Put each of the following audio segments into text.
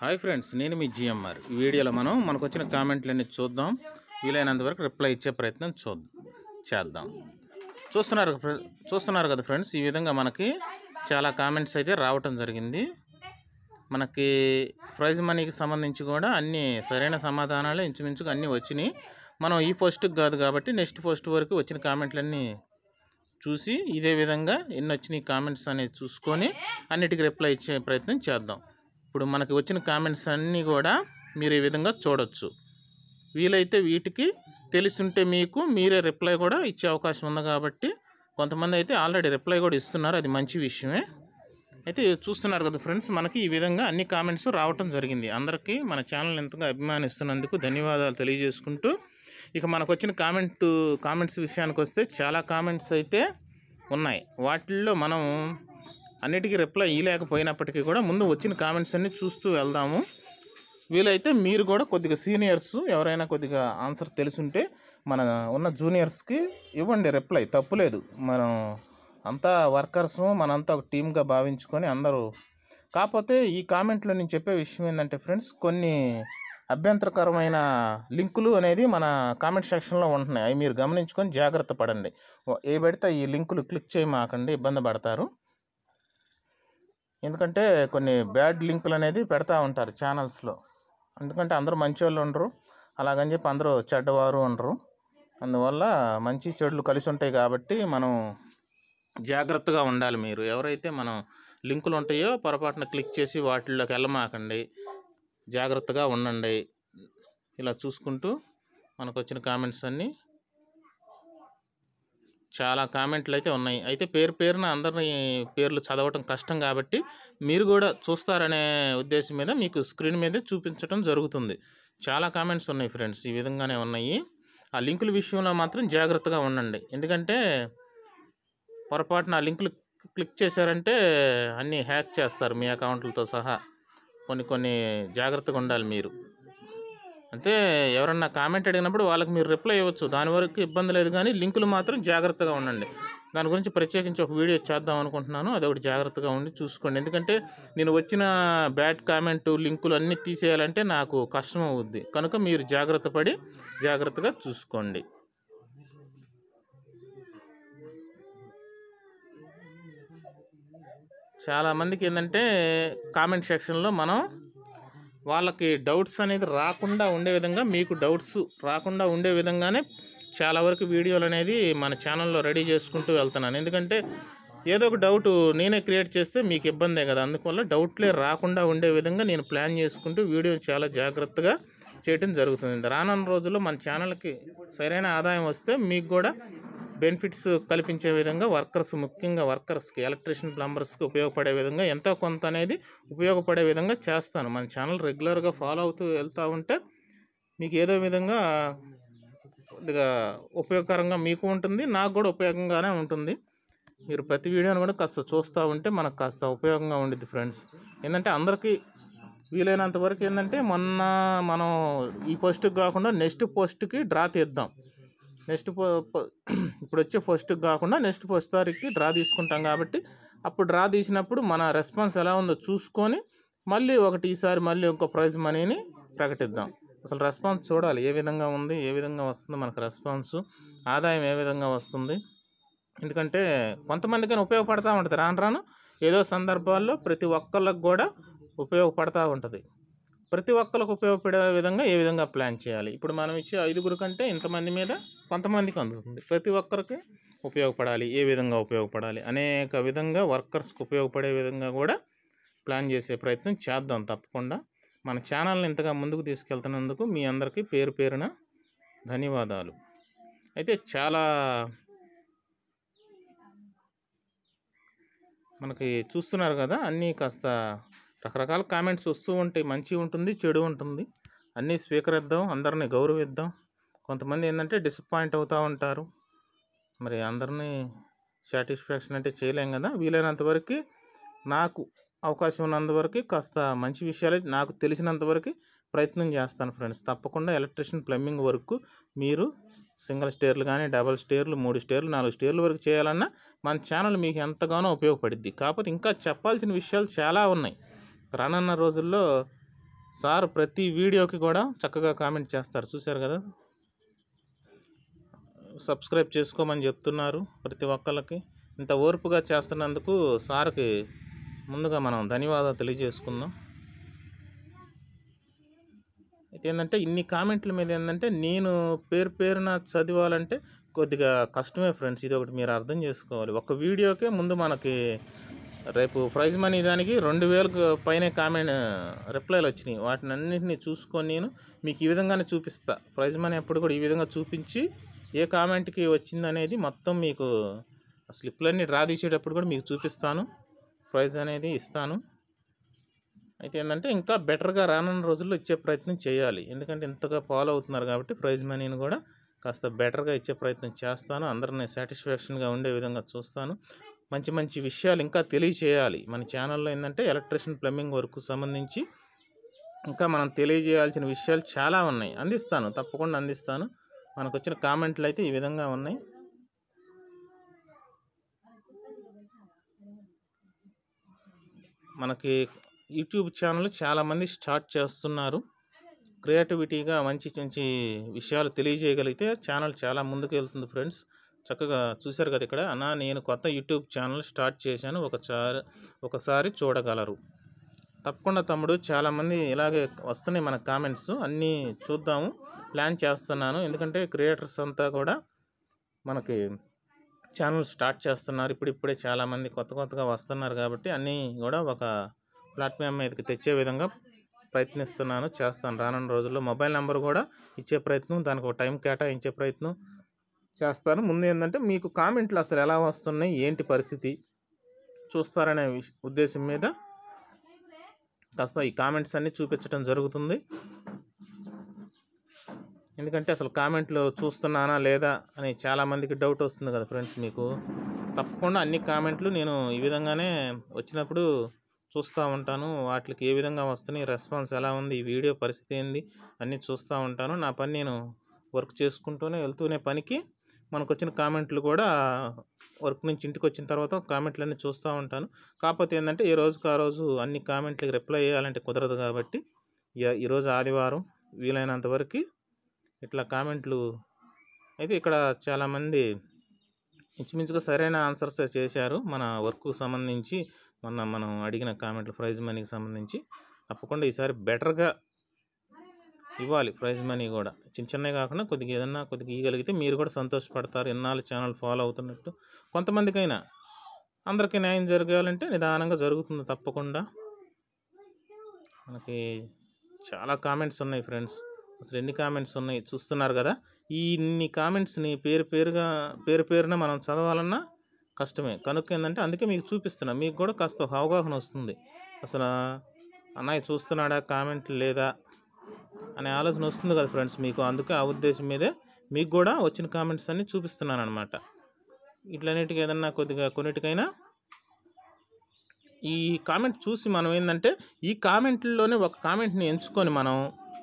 hi friends నేను మీ GMR ఈ వీడియోలో మనం మనకు వచ్చిన కామెంట్లన్నీ చూద్దాం వీలైనంత వరకు రిప్లై ఇచ్చే ప్రయత్నం చూద్దాం చేద్దాం చూస్తున్నారు ఫ్రె- చూస్తున్నారు కదా ఫ్రెండ్స్ ఈ విధంగా మనకి చాలా కామెంట్స్ అయితే రావటం జరిగింది మనకి ప్రైజ్ మనీకి సంబంధించి కూడా అన్ని సరైన సమాధానాలు ఇంచుమించుగా అన్నీ వచ్చినాయి మనం ఈ పోస్ట్కి కాదు కాబట్టి నెక్స్ట్ పోస్ట్ వరకు వచ్చిన కామెంట్లన్నీ చూసి ఇదే విధంగా ఎన్ని వచ్చినాయి కామెంట్స్ అనేది చూసుకొని అన్నిటికీ రిప్లై ఇచ్చే ప్రయత్నం చేద్దాం ఇప్పుడు మనకి వచ్చిన కామెంట్స్ అన్నీ కూడా మీరు ఈ విధంగా చూడొచ్చు వీలైతే వీటికి తెలిసుంటే మీకు మీరే రిప్లై కూడా ఇచ్చే అవకాశం ఉంది కాబట్టి కొంతమంది అయితే ఆల్రెడీ రిప్లై కూడా ఇస్తున్నారు అది మంచి విషయమే అయితే చూస్తున్నారు కదా ఫ్రెండ్స్ మనకి ఈ విధంగా అన్ని కామెంట్స్ రావటం జరిగింది అందరికీ మన ఛానల్ ఎంతగా అభిమానిస్తున్నందుకు ధన్యవాదాలు తెలియజేసుకుంటూ ఇక మనకు వచ్చిన కామెంట్ కామెంట్స్ విషయానికి వస్తే చాలా కామెంట్స్ అయితే ఉన్నాయి వాటిల్లో మనం అన్నిటికీ రిప్లై ఇవ్వలేకపోయినప్పటికీ కూడా ముందు వచ్చిన కామెంట్స్ అన్ని చూస్తూ వెళ్దాము వీలైతే మీరు కూడా కొద్దిగా సీనియర్స్ ఎవరైనా కొద్దిగా ఆన్సర్ తెలుసుంటే మన ఉన్న జూనియర్స్కి ఇవ్వండి రిప్లై తప్పులేదు మనం అంతా వర్కర్స్ మనంతా ఒక టీమ్గా భావించుకొని అందరూ కాకపోతే ఈ కామెంట్లో నేను చెప్పే విషయం ఏంటంటే ఫ్రెండ్స్ కొన్ని అభ్యంతరకరమైన లింకులు అనేది మన కామెంట్ సెక్షన్లో ఉంటున్నాయి అవి మీరు గమనించుకొని జాగ్రత్త పడండి ఏ పడితే ఈ లింకులు క్లిక్ చేయమాకండి ఇబ్బంది పడతారు ఎందుకంటే కొన్ని బ్యాడ్ లింకులు అనేది పెడతా ఉంటారు ఛానల్స్లో ఎందుకంటే అందరూ మంచి వాళ్ళు ఉండరు అలాగని చెప్పి అందరూ చెడ్డవారు ఉండరు అందువల్ల మంచి చెడులు కలిసి ఉంటాయి కాబట్టి మనం జాగ్రత్తగా ఉండాలి మీరు ఎవరైతే మనం లింకులు ఉంటాయో పొరపాటున క్లిక్ చేసి వాటిల్లోకి వెళ్ళమాకండి జాగ్రత్తగా ఉండండి ఇలా చూసుకుంటూ మనకు వచ్చిన కామెంట్స్ అన్నీ చాలా కామెంట్లు అయితే ఉన్నాయి అయితే పేరు పేరున అందరిని పేర్లు చదవటం కష్టం కాబట్టి మీరు కూడా చూస్తారనే ఉద్దేశం మీద మీకు స్క్రీన్ మీదే చూపించడం జరుగుతుంది చాలా కామెంట్స్ ఉన్నాయి ఫ్రెండ్స్ ఈ విధంగానే ఉన్నాయి ఆ లింకుల విషయంలో మాత్రం జాగ్రత్తగా ఉండండి ఎందుకంటే పొరపాటున ఆ లింకులు క్లిక్ చేశారంటే అన్నీ హ్యాక్ చేస్తారు మీ అకౌంట్లతో సహా కొన్ని కొన్ని జాగ్రత్తగా ఉండాలి మీరు అంటే ఎవరన్నా కామెంట్ అడిగినప్పుడు వాళ్ళకి మీరు రిప్లై ఇవ్వచ్చు దాని వరకు ఇబ్బంది లేదు కానీ లింకులు మాత్రం జాగ్రత్తగా ఉండండి దాని గురించి ప్రత్యేకించి ఒక వీడియో చేద్దాం అనుకుంటున్నాను అది ఒకటి జాగ్రత్తగా ఉండి చూసుకోండి ఎందుకంటే నేను వచ్చిన బ్యాడ్ కామెంట్ లింకులు అన్నీ తీసేయాలంటే నాకు కష్టం అవుద్ది కనుక మీరు జాగ్రత్త పడి జాగ్రత్తగా చూసుకోండి చాలామందికి ఏంటంటే కామెంట్ సెక్షన్లో మనం వాళ్ళకి డౌట్స్ అనేది రాకుండా ఉండే విధంగా మీకు డౌట్స్ రాకుండా ఉండే విధంగానే చాలా వరకు వీడియోలు అనేది మన ఛానల్లో రెడీ చేసుకుంటూ వెళ్తున్నాను ఎందుకంటే ఏదో ఒక డౌట్ నేనే క్రియేట్ చేస్తే మీకు ఇబ్బందే కదా అందువల్ల డౌట్లే రాకుండా ఉండే విధంగా నేను ప్లాన్ చేసుకుంటూ వీడియో చాలా జాగ్రత్తగా చేయడం జరుగుతుంది రానున్న రోజుల్లో మన ఛానల్కి సరైన ఆదాయం వస్తే మీకు కూడా బెనిఫిట్స్ కల్పించే విధంగా వర్కర్స్ ముఖ్యంగా వర్కర్స్కి ఎలక్ట్రీషియన్ ప్లంబర్స్కి ఉపయోగపడే విధంగా ఎంతో కొంత అనేది ఉపయోగపడే విధంగా చేస్తాను మన ఛానల్ రెగ్యులర్గా ఫాలో అవుతూ వెళ్తూ ఉంటే మీకు ఏదో విధంగా కొద్దిగా ఉపయోగకరంగా మీకు ఉంటుంది నాకు కూడా ఉపయోగంగానే ఉంటుంది మీరు ప్రతి వీడియోని కూడా కాస్త చూస్తూ ఉంటే మనకు కాస్త ఉపయోగంగా ఉండిద్ది ఫ్రెండ్స్ ఏంటంటే అందరికీ వీలైనంత వరకు ఏంటంటే మొన్న మనం ఈ పోస్ట్కి కాకుండా నెక్స్ట్ పోస్ట్కి డ్రా తీద్దాం నెక్స్ట్ పో పో- ఇప్పుడు వచ్చే పోస్ట్కి కాకుండా నెక్స్ట్ పోస్ట్ తారీఖుకి డ్రా తీసుకుంటాం కాబట్టి అప్పుడు డ్రా తీసినప్పుడు మన రెస్పాన్స్ ఎలా ఉందో చూసుకొని మళ్ళీ ఒకటి ఈసారి మళ్ళీ ఇంకో ప్రైజ్ మనీని ప్రకటిద్దాం అసలు రెస్పాన్స్ చూడాలి ఏ విధంగా ఉంది ఏ విధంగా వస్తుంది మనకు రెస్పాన్స్ ఆదాయం ఏ విధంగా వస్తుంది ఎందుకంటే కొంతమందికైనా ఉపయోగపడతా ఉంటుంది రాను రాను ఏదో సందర్భాల్లో ప్రతి ఒక్కళ్ళకి కూడా ఉపయోగపడతా ఉంటుంది ప్రతి ఒక్కరికి ఉపయోగపడే విధంగా ఏ విధంగా ప్లాన్ చేయాలి ఇప్పుడు మనం ఇచ్చే ఐదుగురు కంటే ఇంతమంది మీద కొంతమందికి అందుతుంది ప్రతి ఒక్కరికి ఉపయోగపడాలి ఏ విధంగా ఉపయోగపడాలి అనేక విధంగా వర్కర్స్కి ఉపయోగపడే విధంగా కూడా ప్లాన్ చేసే ప్రయత్నం చేద్దాం తప్పకుండా మన ఛానల్ని ఇంతగా ముందుకు తీసుకెళ్తున్నందుకు మీ అందరికీ పేరు పేరున ధన్యవాదాలు అయితే చాలా మనకి చూస్తున్నారు కదా అన్నీ కాస్త రకరకాల కామెంట్స్ వస్తూ ఉంటాయి మంచి ఉంటుంది చెడు ఉంటుంది అన్నీ స్వీకరిద్దాం అందరినీ గౌరవిద్దాం కొంతమంది ఏంటంటే డిసప్పాయింట్ అవుతూ ఉంటారు మరి అందరినీ సాటిస్ఫాక్షన్ అంటే చేయలేం కదా వీలైనంత వరకు నాకు అవకాశం ఉన్నంత వరకు కాస్త మంచి విషయాలే నాకు తెలిసినంత వరకు ప్రయత్నం చేస్తాను ఫ్రెండ్స్ తప్పకుండా ఎలక్ట్రిషియన్ ప్లంబింగ్ వరకు మీరు సింగిల్ స్టేర్లు కానీ డబల్ స్టేర్లు మూడు స్టేర్లు నాలుగు స్టేర్ల వరకు చేయాలన్నా మన ఛానల్ మీకు ఎంతగానో ఉపయోగపడుద్ది కాకపోతే ఇంకా చెప్పాల్సిన విషయాలు చాలా ఉన్నాయి రానున్న రోజుల్లో సార్ ప్రతి వీడియోకి కూడా చక్కగా కామెంట్ చేస్తారు చూశారు కదా సబ్స్క్రైబ్ చేసుకోమని చెప్తున్నారు ప్రతి ఒక్కళ్ళకి ఇంత ఓర్పుగా చేస్తున్నందుకు సార్కి ముందుగా మనం ధన్యవాదాలు తెలియజేసుకుందాం అయితే ఏంటంటే ఇన్ని కామెంట్ల మీద ఏంటంటే నేను పేరు పేరున చదివాలంటే కొద్దిగా కష్టమే ఫ్రెండ్స్ ఇది ఒకటి మీరు అర్థం చేసుకోవాలి ఒక వీడియోకే ముందు మనకి రేపు ప్రైజ్ మనీ దానికి రెండు వేలకు పైనే కామెంట్ రిప్లైలు వచ్చినాయి వాటిని అన్నింటినీ చూసుకొని నేను మీకు ఈ విధంగానే చూపిస్తా ప్రైజ్ మనీ అప్పుడు కూడా ఈ విధంగా చూపించి ఏ కామెంట్కి వచ్చిందనేది మొత్తం మీకు స్లిప్లన్నీ డ్రా తీసేటప్పుడు కూడా మీకు చూపిస్తాను ప్రైజ్ అనేది ఇస్తాను అయితే ఏంటంటే ఇంకా బెటర్గా రానున్న రోజుల్లో ఇచ్చే ప్రయత్నం చేయాలి ఎందుకంటే ఇంతగా ఫాలో అవుతున్నారు కాబట్టి ప్రైజ్ మనీని కూడా కాస్త బెటర్గా ఇచ్చే ప్రయత్నం చేస్తాను అందరిని సాటిస్ఫాక్షన్గా ఉండే విధంగా చూస్తాను మంచి మంచి విషయాలు ఇంకా తెలియచేయాలి మన ఛానల్లో ఏంటంటే ఎలక్ట్రిషియన్ ప్లంబింగ్ వర్క్ సంబంధించి ఇంకా మనం తెలియజేయాల్సిన విషయాలు చాలా ఉన్నాయి అందిస్తాను తప్పకుండా అందిస్తాను మనకు వచ్చిన కామెంట్లు అయితే ఈ విధంగా ఉన్నాయి మనకి యూట్యూబ్ ఛానల్ చాలామంది స్టార్ట్ చేస్తున్నారు క్రియేటివిటీగా మంచి మంచి విషయాలు తెలియజేయగలిగితే ఛానల్ చాలా ముందుకు వెళ్తుంది ఫ్రెండ్స్ చక్కగా చూశారు కదా ఇక్కడ అన్న నేను కొత్త యూట్యూబ్ ఛానల్ స్టార్ట్ చేశాను ఒకసారి ఒకసారి చూడగలరు తప్పకుండా తమ్ముడు చాలామంది ఇలాగే వస్తున్నాయి మన కామెంట్స్ అన్నీ చూద్దాము ప్లాన్ చేస్తున్నాను ఎందుకంటే క్రియేటర్స్ అంతా కూడా మనకి ఛానల్ స్టార్ట్ చేస్తున్నారు ఇప్పుడిప్పుడే చాలామంది కొత్త కొత్తగా వస్తున్నారు కాబట్టి అన్నీ కూడా ఒక ప్లాట్ఫామ్ మీదకి తెచ్చే విధంగా ప్రయత్నిస్తున్నాను చేస్తాను రానున్న రోజుల్లో మొబైల్ నెంబర్ కూడా ఇచ్చే ప్రయత్నం దానికి ఒక టైం కేటాయించే ప్రయత్నం చేస్తాను ముందు ఏంటంటే మీకు కామెంట్లు అసలు ఎలా వస్తున్నాయి ఏంటి పరిస్థితి చూస్తారనే విష- ఉద్దేశం మీద కాస్త ఈ కామెంట్స్ అన్నీ చూపించడం జరుగుతుంది ఎందుకంటే అసలు కామెంట్లు చూస్తున్నానా లేదా అని చాలామందికి డౌట్ వస్తుంది కదా ఫ్రెండ్స్ మీకు తప్పకుండా అన్ని కామెంట్లు నేను ఈ విధంగానే వచ్చినప్పుడు చూస్తూ ఉంటాను వాటికి ఏ విధంగా వస్తున్నాయి రెస్పాన్స్ ఎలా ఉంది ఈ వీడియో పరిస్థితి ఏంది అన్నీ చూస్తూ ఉంటాను నా పని నేను వర్క్ చేసుకుంటూనే వెళ్తూనే పనికి మనకు వచ్చిన కామెంట్లు కూడా వర్క్ నుంచి ఇంటికి వచ్చిన తర్వాత కామెంట్లు అన్నీ చూస్తూ ఉంటాను కాకపోతే ఏంటంటే ఏ రోజుకి ఆ రోజు అన్ని కామెంట్లకి రిప్లై చేయాలంటే కుదరదు కాబట్టి ఇయ- ఈరోజు ఆదివారం వీలైనంత వరకు ఇట్లా కామెంట్లు అయితే ఇక్కడ చాలామంది ఇంచుమించుగా సరైన ఆన్సర్స్ చేశారు మన వర్క్ సంబంధించి మొన్న మనం అడిగిన కామెంట్లు ప్రైజ్ మనీకి సంబంధించి తప్పకుండా ఈసారి బెటర్గా ఇవ్వాలి ప్రైజ్ మనీ కూడా చిన్న చిన్నవి కాకుండా కొద్దిగా ఏదన్నా కొద్దిగా ఇవ్వగలిగితే మీరు కూడా సంతోషపడతారు ఎన్నాళ్ళు ఛానల్ ఫాలో అవుతున్నట్టు కొంతమందికైనా అందరికీ న్యాయం జరగాలంటే నిదానంగా జరుగుతుంది తప్పకుండా మనకి చాలా కామెంట్స్ ఉన్నాయి ఫ్రెండ్స్ అసలు ఎన్ని కామెంట్స్ ఉన్నాయి చూస్తున్నారు కదా ఈ ఇన్ని కామెంట్స్ని పేరు పేరుగా పేరు పేరున మనం చదవాలన్నా కష్టమే కనుక ఏంటంటే అందుకే మీకు చూపిస్తున్నా మీకు కూడా కాస్త ఒక అవగాహన వస్తుంది అసలు అన్నయ్య చూస్తున్నాడా కామెంట్ లేదా అనే ఆలోచన వస్తుంది కదా ఫ్రెండ్స్ మీకు అందుకే ఆ ఉద్దేశం మీదే మీకు కూడా వచ్చిన కామెంట్స్ అన్ని చూపిస్తున్నాను అనమాట ఇట్లన్నిటికీ ఏదన్నా కొద్దిగా కొన్నిటికైనా ఈ కామెంట్ చూసి మనం ఏంటంటే ఈ కామెంట్లలోనే ఒక కామెంట్ని ఎంచుకొని మనం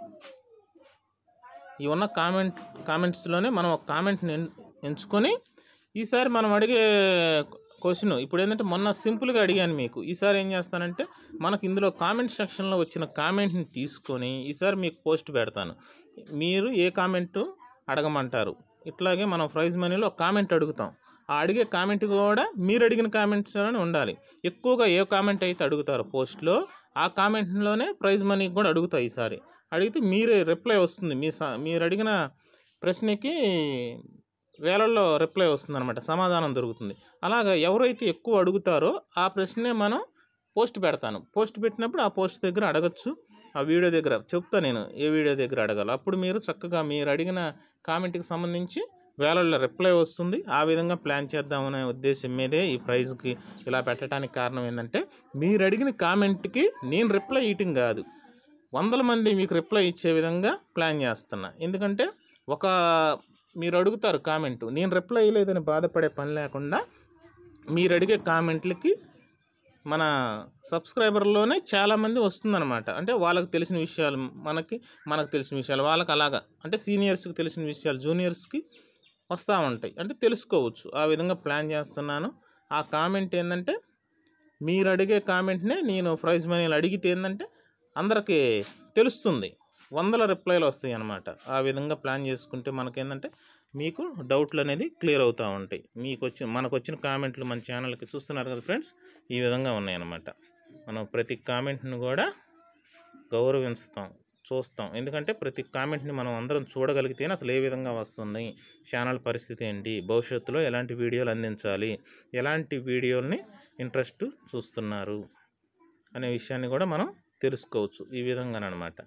ఈ ఉన్న కామెంట్ కామెంట్స్లోనే మనం ఒక కామెంట్ని ఎన్- ఎంచుకొని ఈసారి మనం అడిగే క్వశ్చన్ ఇప్పుడు ఏంటంటే మొన్న సింపుల్గా అడిగాను మీకు ఈసారి ఏం చేస్తానంటే మనకు ఇందులో కామెంట్ సెక్షన్లో వచ్చిన కామెంట్ని తీసుకొని ఈసారి మీకు పోస్ట్ పెడతాను మీరు ఏ కామెంట్ అడగమంటారు ఇట్లాగే మనం ప్రైజ్ మనీలో ఒక కామెంట్ అడుగుతాం ఆ అడిగే కామెంట్ కూడా మీరు అడిగిన కామెంట్స్ అని ఉండాలి ఎక్కువగా ఏ కామెంట్ అయితే అడుగుతారో పోస్ట్లో ఆ కామెంట్లోనే ప్రైజ్ మనీ కూడా అడుగుతాయి ఈసారి అడిగితే మీరే రిప్లై వస్తుంది మీ స- మీరు అడిగిన ప్రశ్నకి వేలల్లో రిప్లై వస్తుంది అనమాట సమాధానం దొరుకుతుంది అలాగా ఎవరైతే ఎక్కువ అడుగుతారో ఆ ప్రశ్నే మనం పోస్ట్ పెడతాను పోస్ట్ పెట్టినప్పుడు ఆ పోస్ట్ దగ్గర అడగచ్చు ఆ వీడియో దగ్గర చెప్తా నేను ఏ వీడియో దగ్గర అడగాలి అప్పుడు మీరు చక్కగా మీరు అడిగిన కామెంట్కి సంబంధించి వేలల్లో రిప్లై వస్తుంది ఆ విధంగా ప్లాన్ చేద్దామనే ఉద్దేశం మీదే ఈ ప్రైజ్కి ఇలా పెట్టడానికి కారణం ఏంటంటే మీరు అడిగిన కామెంట్కి నేను రిప్లై ఇయటం కాదు వందల మంది మీకు రిప్లై ఇచ్చే విధంగా ప్లాన్ చేస్తున్నా ఎందుకంటే ఒక మీరు అడుగుతారు కామెంట్ నేను రిప్లై ఇవ్వలేదని బాధపడే పని లేకుండా మీరు అడిగే కామెంట్లకి మన సబ్స్క్రైబర్లోనే చాలామంది వస్తుందన్నమాట అంటే వాళ్ళకి తెలిసిన విషయాలు మనకి మనకు తెలిసిన విషయాలు వాళ్ళకి అలాగా అంటే సీనియర్స్కి తెలిసిన విషయాలు జూనియర్స్కి వస్తూ ఉంటాయి అంటే తెలుసుకోవచ్చు ఆ విధంగా ప్లాన్ చేస్తున్నాను ఆ కామెంట్ ఏంటంటే మీరు అడిగే కామెంట్నే నేను ప్రైజ్ మనీలు అడిగితే ఏంటంటే అందరికీ తెలుస్తుంది వందల రిప్లైలు వస్తాయి అన్నమాట ఆ విధంగా ప్లాన్ చేసుకుంటే మనకేంటంటే మీకు డౌట్లు అనేది క్లియర్ అవుతూ ఉంటాయి మీకు వచ్చిన మనకు వచ్చిన కామెంట్లు మన ఛానల్కి చూస్తున్నారు కదా ఫ్రెండ్స్ ఈ విధంగా ఉన్నాయన్నమాట మనం ప్రతి కామెంట్ను కూడా గౌరవిస్తాం చూస్తాం ఎందుకంటే ప్రతి కామెంట్ని మనం అందరం చూడగలిగితేనే అసలు ఏ విధంగా వస్తుంది ఛానల్ పరిస్థితి ఏంటి భవిష్యత్తులో ఎలాంటి వీడియోలు అందించాలి ఎలాంటి వీడియోల్ని ఇంట్రెస్ట్ చూస్తున్నారు అనే విషయాన్ని కూడా మనం తెలుసుకోవచ్చు ఈ విధంగానమాట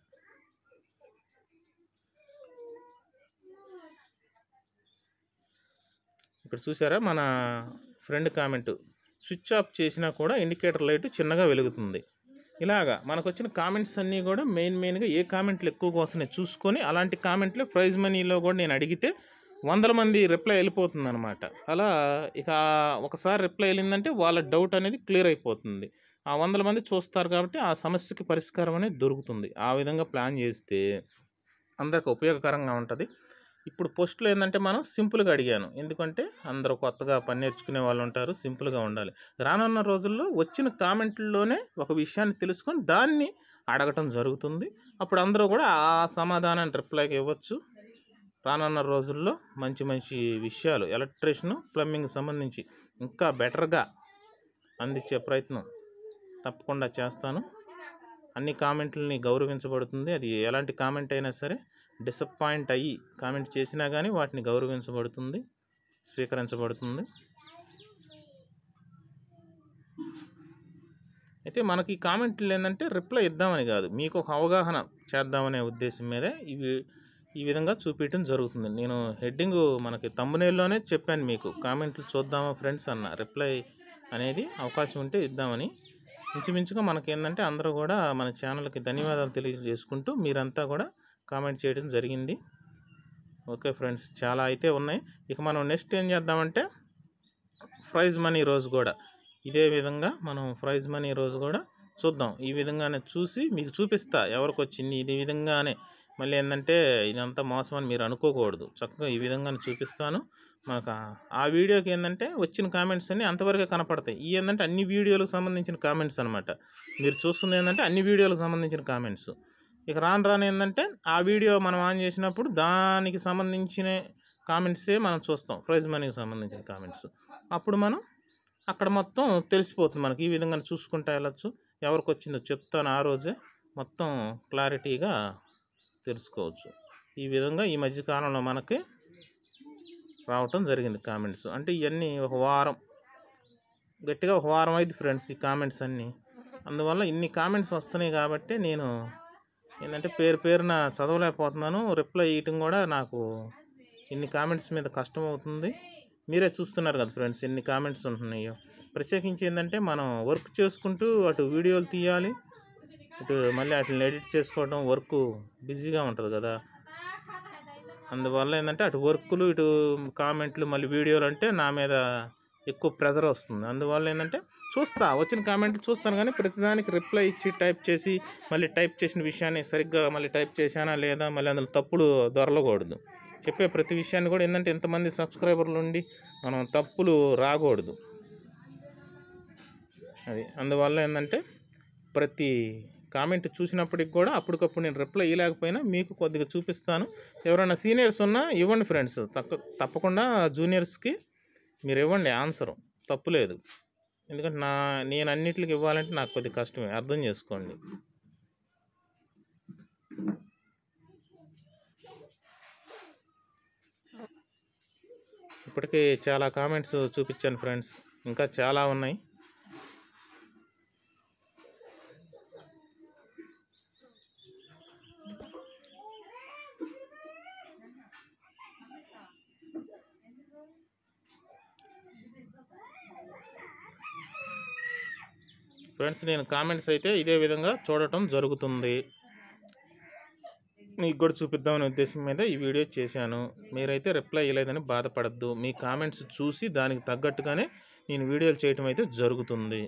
ఇక్కడ చూసారా మన ఫ్రెండ్ కామెంట్ స్విచ్ ఆఫ్ చేసినా కూడా ఇండికేటర్ లైట్ చిన్నగా వెలుగుతుంది ఇలాగా మనకు వచ్చిన కామెంట్స్ అన్నీ కూడా మెయిన్ మెయిన్గా ఏ కామెంట్లు ఎక్కువగా వస్తున్నాయి చూసుకొని అలాంటి కామెంట్లు ప్రైజ్ మనీలో కూడా నేను అడిగితే వందల మంది రిప్లై వెళ్ళిపోతుంది అనమాట అలా ఇక ఒకసారి రిప్లై వెళ్ళిందంటే వాళ్ళ డౌట్ అనేది క్లియర్ అయిపోతుంది ఆ వందల మంది చూస్తారు కాబట్టి ఆ సమస్యకి పరిష్కారం అనేది దొరుకుతుంది ఆ విధంగా ప్లాన్ చేస్తే అందరికి ఉపయోగకరంగా ఉంటుంది ఇప్పుడు పోస్టులు ఏంటంటే మనం సింపుల్గా అడిగాను ఎందుకంటే అందరూ కొత్తగా పని నేర్చుకునే వాళ్ళు ఉంటారు సింపుల్గా ఉండాలి రానున్న రోజుల్లో వచ్చిన కామెంట్లలోనే ఒక విషయాన్ని తెలుసుకొని దాన్ని అడగటం జరుగుతుంది అప్పుడు అందరూ కూడా ఆ సమాధానాన్ని రిప్లైకి ఇవ్వచ్చు రానున్న రోజుల్లో మంచి మంచి విషయాలు ఎలక్ట్రీషియన్ ప్లంబింగ్ సంబంధించి ఇంకా బెటర్గా అందించే ప్రయత్నం తప్పకుండా చేస్తాను అన్ని కామెంట్లని గౌరవించబడుతుంది అది ఎలాంటి కామెంట్ అయినా సరే డిసప్పాయింట్ అయ్యి కామెంట్ చేసినా కానీ వాటిని గౌరవించబడుతుంది స్వీకరించబడుతుంది అయితే మనకి ఈ కామెంట్లు ఏంటంటే రిప్లై ఇద్దామని కాదు మీకు ఒక అవగాహన చేద్దామనే ఉద్దేశం మీదే ఇవి ఈ విధంగా చూపించడం జరుగుతుంది నేను హెడ్డింగ్ మనకి తమ్మునేల్లోనే చెప్పాను మీకు కామెంట్లు చూద్దామా ఫ్రెండ్స్ అన్న రిప్లై అనేది అవకాశం ఉంటే ఇద్దామని ఇంచుమించుగా మనకి ఏంటంటే అందరూ కూడా మన ఛానల్కి ధన్యవాదాలు తెలియజేసుకుంటూ మీరంతా కూడా కామెంట్ చేయడం జరిగింది ఓకే ఫ్రెండ్స్ చాలా అయితే ఉన్నాయి ఇక మనం నెక్స్ట్ ఏం చేద్దామంటే ప్రైజ్ మనీ రోజు కూడా ఇదే విధంగా మనం ప్రైజ్ మనీ రోజు కూడా చూద్దాం ఈ విధంగానే చూసి మీకు చూపిస్తా ఎవరికి వచ్చింది ఇది విధంగానే మళ్ళీ ఏంటంటే ఇదంతా మోసం అని మీరు అనుకోకూడదు చక్కగా ఈ విధంగానే చూపిస్తాను మనకు ఆ- ఆ వీడియోకి ఏంటంటే వచ్చిన కామెంట్స్ అన్నీ అంతవరకే కనపడతాయి ఈ ఏంటంటే అన్ని వీడియోలకు సంబంధించిన కామెంట్స్ అనమాట మీరు చూస్తుంది ఏంటంటే అన్ని వీడియోలకు సంబంధించిన కామెంట్స్ ఇక రాను రాను ఏంటంటే ఆ వీడియో మనం ఆన్ చేసినప్పుడు దానికి సంబంధించిన కామెంట్సే మనం చూస్తాం ప్రైజ్ మనీకి సంబంధించిన కామెంట్స్ అప్పుడు మనం అక్కడ మొత్తం తెలిసిపోతుంది మనకి ఈ విధంగా చూసుకుంటా వెళ్ళచ్చు ఎవరికి వచ్చిందో చెప్తాను ఆ రోజే మొత్తం క్లారిటీగా తెలుసుకోవచ్చు ఈ విధంగా ఈ మధ్య కాలంలో మనకి రావటం జరిగింది కామెంట్స్ అంటే ఇవన్నీ ఒక వారం గట్టిగా ఒక వారం అయింది ఫ్రెండ్స్ ఈ కామెంట్స్ అన్నీ అందువల్ల ఇన్ని కామెంట్స్ వస్తున్నాయి కాబట్టి నేను ఏంటంటే పేరు పేరున చదవలేకపోతున్నాను రిప్లై ఇవ్వటం కూడా నాకు ఇన్ని కామెంట్స్ మీద కష్టం అవుతుంది మీరే చూస్తున్నారు కదా ఫ్రెండ్స్ ఎన్ని కామెంట్స్ ఉంటున్నాయో ప్రత్యేకించి ఏంటంటే మనం వర్క్ చేసుకుంటూ అటు వీడియోలు తీయాలి ఇటు మళ్ళీ వాటిని ఎడిట్ చేసుకోవడం వర్క్ బిజీగా ఉంటుంది కదా అందువల్ల ఏంటంటే అటు వర్కులు ఇటు కామెంట్లు మళ్ళీ వీడియోలు అంటే నా మీద ఎక్కువ ప్రెజర్ వస్తుంది అందువల్ల ఏంటంటే చూస్తా వచ్చిన కామెంట్లు చూస్తాను కానీ ప్రతిదానికి రిప్లై ఇచ్చి టైప్ చేసి మళ్ళీ టైప్ చేసిన విషయాన్ని సరిగ్గా మళ్ళీ టైప్ చేశానా లేదా మళ్ళీ అందులో తప్పులు దొరలకూడదు చెప్పే ప్రతి విషయాన్ని కూడా ఏంటంటే ఎంతమంది సబ్స్క్రైబర్లు ఉండి మనం తప్పులు రాకూడదు అది అందువల్ల ఏంటంటే ప్రతి కామెంట్ చూసినప్పటికి కూడా అప్పటికప్పుడు నేను రిప్లై ఇవ్వలేకపోయినా మీకు కొద్దిగా చూపిస్తాను ఎవరైనా సీనియర్స్ ఉన్నా ఇవ్వండి ఫ్రెండ్స్ తక్క తప్పకుండా జూనియర్స్కి మీరు ఇవ్వండి ఆన్సర్ తప్పులేదు ఎందుకంటే నా నేను అన్నిటికి ఇవ్వాలంటే నాకు కొద్దిగా కష్టమే అర్థం చేసుకోండి ఇప్పటికే చాలా కామెంట్స్ చూపించాను ఫ్రెండ్స్ ఇంకా చాలా ఉన్నాయి ఫ్రెండ్స్ నేను కామెంట్స్ అయితే ఇదే విధంగా చూడటం జరుగుతుంది మీకు కూడా చూపిద్దామనే ఉద్దేశం మీద ఈ వీడియో చేశాను మీరైతే రిప్లై ఇవ్వలేదని బాధపడద్దు మీ కామెంట్స్ చూసి దానికి తగ్గట్టుగానే నేను వీడియోలు చేయటం అయితే జరుగుతుంది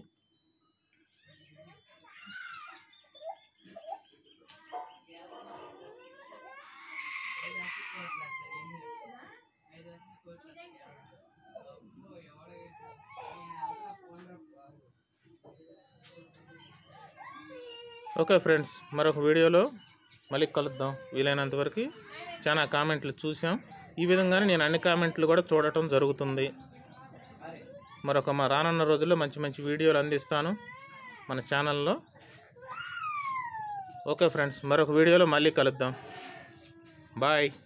ఓకే ఫ్రెండ్స్ మరొక వీడియోలో మళ్ళీ కలుద్దాం వీలైనంత వరకు చాలా కామెంట్లు చూసాం ఈ విధంగానే నేను అన్ని కామెంట్లు కూడా చూడటం జరుగుతుంది మరొక మా రానున్న రోజుల్లో మంచి మంచి వీడియోలు అందిస్తాను మన ఛానల్లో ఓకే ఫ్రెండ్స్ మరొక వీడియోలో మళ్ళీ కలుద్దాం బాయ్